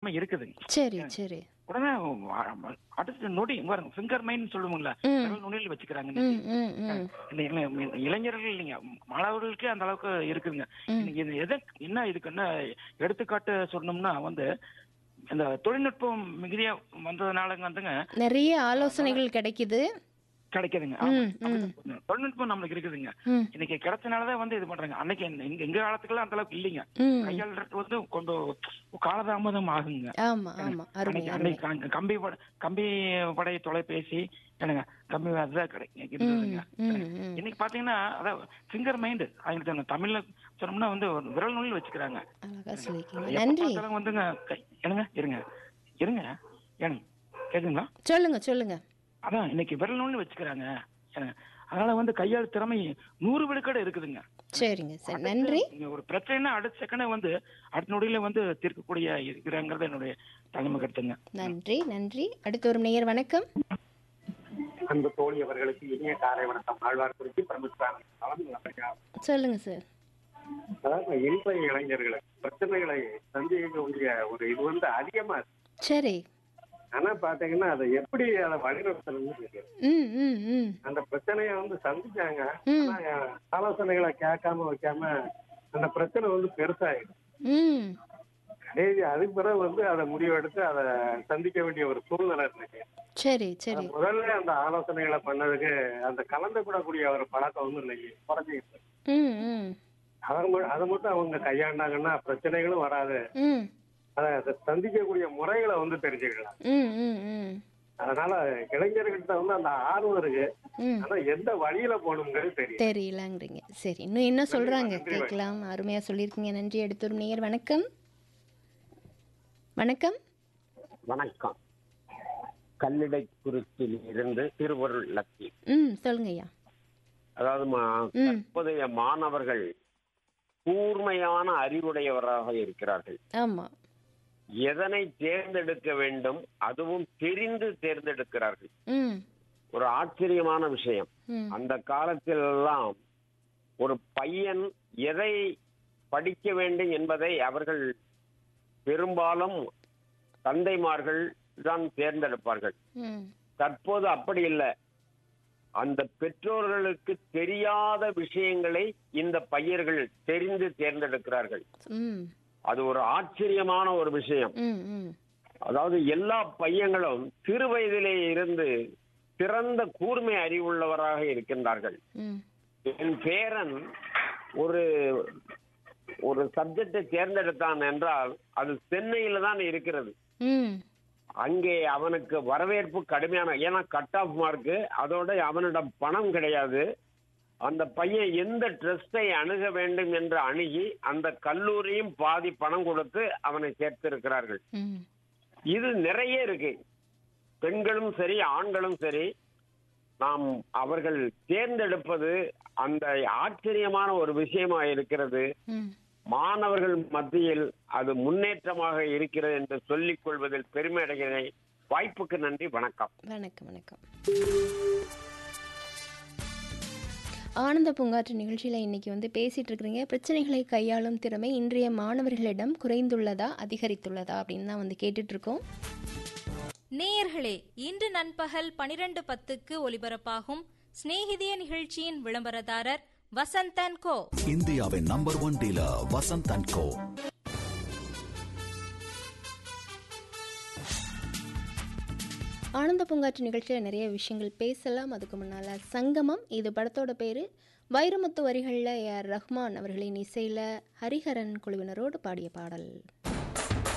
தொழில்நுட்பம் இருக்குதுங்க சரி சரி உடனே வ- அடுத்த நொடி பாருங்க ஃபிங்கர் மைண்ட் சொல்லுவோம்ல ம். விரல் நுனியில் வச்சுக்கிறாங்க ம் இன்னைக்கு. ம் ம் இந்த இளை- இளைஞர்கள் இல்லைங்க மாணவர்களுக்கே அந்த அளவுக்கு இருக்குதுங்க ம். இன்னைக்கு இது எதை என்ன இதுக்கு என்ன எடுத்துக்காட்டு சொன்னோம்னா வந்து இந்த தொழில்நுட்பம் மிகுதியா வந்ததுனால வந்துங்க நிறைய ஆலோசனைகள் கிடைக்குது கிடைக்குதுங்க ஆமா. ம், அப்படிதான் சொல்லணும். தொழில்நுட்பம் நம்மளுக்கு இருக்குதுங்க ம் இன்னைக்கு கிடைச்சனாலதான் வந்து இது பண்றாங்க அன்னைக்கு எங்க- எங்க எங்க காலத்துக்குலாம் அந்த அளவுக்கு இல்லைங்க ம் கையாளுறது வந்து கொஞ்சம் காலதாமதம் ஆகுங்க ஆமா ஆமா அருமை அன்னைக்கு அருமை அன்னைக்கு க- கம்பி பட- கம்பி படை தொலைபேசி என்னங்க கம்பி அதுதான் கிடைக்கும் ம் இருந்ததுங்க ம் ம் இன்னைக்கு பாத்தீங்கன்னா அதான் ஃபிங்கர் மைண்டு அவங்க தமிழ்ல சொன்னோம்னா வந்து ஒரு விரல் நுனியில் வச்சுக்கிறாங்க அழகா சொல்லியிருக்கீங்க எப்ப நன்றி பார்த்தாலும் வந்துங்க கை- என்னங்க இருங்க இருங்க ஏனுங்க கேக்குங்களா சொல்லுங்க சொல்லுங்க அதான் இன்னைக்கு விரல் நுனியில் வச்சுக்கிறாங்க ஏனுங்க அதனால வந்து கையாள் திறமை நூறு விழுக்காடு இருக்குதுங்க சரிங்க சரி நன்றி இங்க ஒரு பிரச்சனைனா அடுத்த செகண்டே வந்து அடுத்த நொடியில வந்து தீர்க்கக்கூடிய இருக்கிறாங்கிறது என்னுடைய தலைமை கருத்துங்க நன்றி நன்றி அடுத்து ஒரு நேயர் வணக்கம் அன்பு தோழி அவர்களுக்கு இனிய காலை வணக்கம் ஆழ்வார் குறிச்சி பிரமுகாமி சொல்லுங்க சார் அதாவது இன்றைய இளைஞர்களுக்கு பிரச்சனைகளை சந்திக்கக்கூடிய ஒரு இது வந்து அதிகமா இருக்கு சரி ஆனா பாத்தீங்கன்னா அதை எப்படி அதை வழிநடத்தணும்னு தெரியல ம் ம் ம் அந்த பிரச்சனையை வந்து சந்திச்சாங்க ம் ஆனா ஆலோசனைகளை கேட்காம வைக்காம அந்த பிரச்சனை வந்து பெருசாயிடும் ம் கடைசி அதுக்கு பிறகு வந்து அதை முடிவெடுத்து அதை சந்திக்க வேண்டிய ஒரு சூழ்நிலை இருக்கு சரி சரி முதல்ல அந்த ஆலோசனைகளை பண்ணதுக்கு அந்த கலந்து கூடக்கூடிய ஒரு பழக்கம் வந்து இன்னைக்கு குறைஞ்சிக்கிட்டு இருக்கு. ம் ம் அதை ம- அதை மட்டும் அவங்க கையாண்டாங்கன்னா பிரச்சனைகளும் வராது ம் அதை அதை சந்திக்கக்கூடிய முறைகளை வந்து தெரிஞ்சுக்கலாம் ம் ம் ம் அதனால இளைஞர்கிட்ட வந்து அந்த ஆர்வம் இருக்கு ம் ஆனா எந்த வழியில போகணுங்கிறது தெரியும் தெரியலங்கிறீங்க சரி இன்னும் என்ன சொல்றாங்க நன்றி, கேட்கலாம் அருமையா சொல்லியிருக்கீங்க நன்றி அடுத்து ஒரு நேயர் வணக்கம் வணக்கம் வணக்கம் கல்லிடை குறிச்சியில் இருந்து திருவருள் லட்சி ம் சொல்லுங்க ஐயா அதாவது மா- ம் தற்போதைய மாணவர்கள் கூர்மையான அறிவுடையவராக இருக்கிறார்கள் ஆமா எதனை தேர்ந்தெடுக்க வேண்டும் அதுவும் தெரிந்து தேர்ந்தெடுக்கிறார்கள் ம் ஒரு ஆச்சரியமான விஷயம் ம் அந்த காலத்திலெல்லாம் ஒரு பையன் எதை படிக்க வேண்டும் என்பதை அவர்கள் பெரும்பாலும் தந்தைமார்கள் தான் தேர்ந்தெடுப்பார்கள் ம் தற்போது அப்படி இல்லை அந்த பெற்றோர்களுக்கு தெரியாத விஷயங்களை இந்த பையர்கள் தெரிந்து தேர்ந்தெடுக்கிறார்கள் ம் அது ஒரு ஆச்சரியமான ஒரு விஷயம் ம் ம் அதாவது எல்லா பையங்களும் சிறு வயதிலே இருந்து சிறந்த கூர்மை அறிவுள்ளவராக இருக்கின்றார்கள் ம் என் பேரன் ஒரு ஒரு சப்ஜெக்டை தேர்ந்தெடுத்தான் என்றால் அது சென்னையில தான் இருக்கிறது ம் அங்கே அவனுக்கு வரவேற்பு கடுமையான ஏன்னா கட் ஆஃப் மார்க்கு அதோட அவனிடம் பணம் கிடையாது அந்த பையன் எந்த ட்ரஸ்டை அணுக வேண்டும் என்று அணுகி அந்த கல்லூரியும் பாதி பணம் கொடுத்து அவனை சேர்த்திருக்கிறார்கள் ம் இது நிறைய இருக்கு பெண்களும் சரி ஆண்களும் சரி நாம் அவர்கள் தேர்ந்தெடுப்பது அந்த ஆச்சரியமான ஒரு விஷயமா இருக்கிறது ம் மாணவர்கள் மத்தியில் அது முன்னேற்றமாக இருக்கிறது என்று சொல்லிக் கொள்வதில் பெருமை அடைகிறேன் வாய்ப்புக்கு நன்றி வணக்கம் வணக்கம் வணக்கம் ஆனந்த பூங்காற்று நிகழ்ச்சியில் இன்னைக்கு வந்து பேசிட்டு இருக்கிறீங்க பிரச்சனைகளை கையாளும் திறமை இன்றைய மாணவர்களிடம் குறைந்துள்ளதா அதிகரித்துள்ளதா அப்படின்னு தான் வந்து கேட்டுட்டு இருக்கோம் நேயர்களே இன்று நண்பகல் பனிரெண்டு பத்துக்கு ஒலிபரப்பாகும் சிநேகிதிய நிகழ்ச்சியின் விளம்பரதாரர் வசந்தன் கோ இந்தியாவின் number one dealer Vasanth and co ஆனந்த பூங்காற்று நிகழ்ச்சியில் நிறைய விஷயங்கள் பேசலாம் அதுக்கு முன்னால் சங்கமம் இது படத்தோட பேர் வைரமுத்து வரிகளில் ஏஆர் ரஹ்மான் அவர்களின் இசையில் ஹரிஹரன் குழுவினரோடு பாடிய பாடல்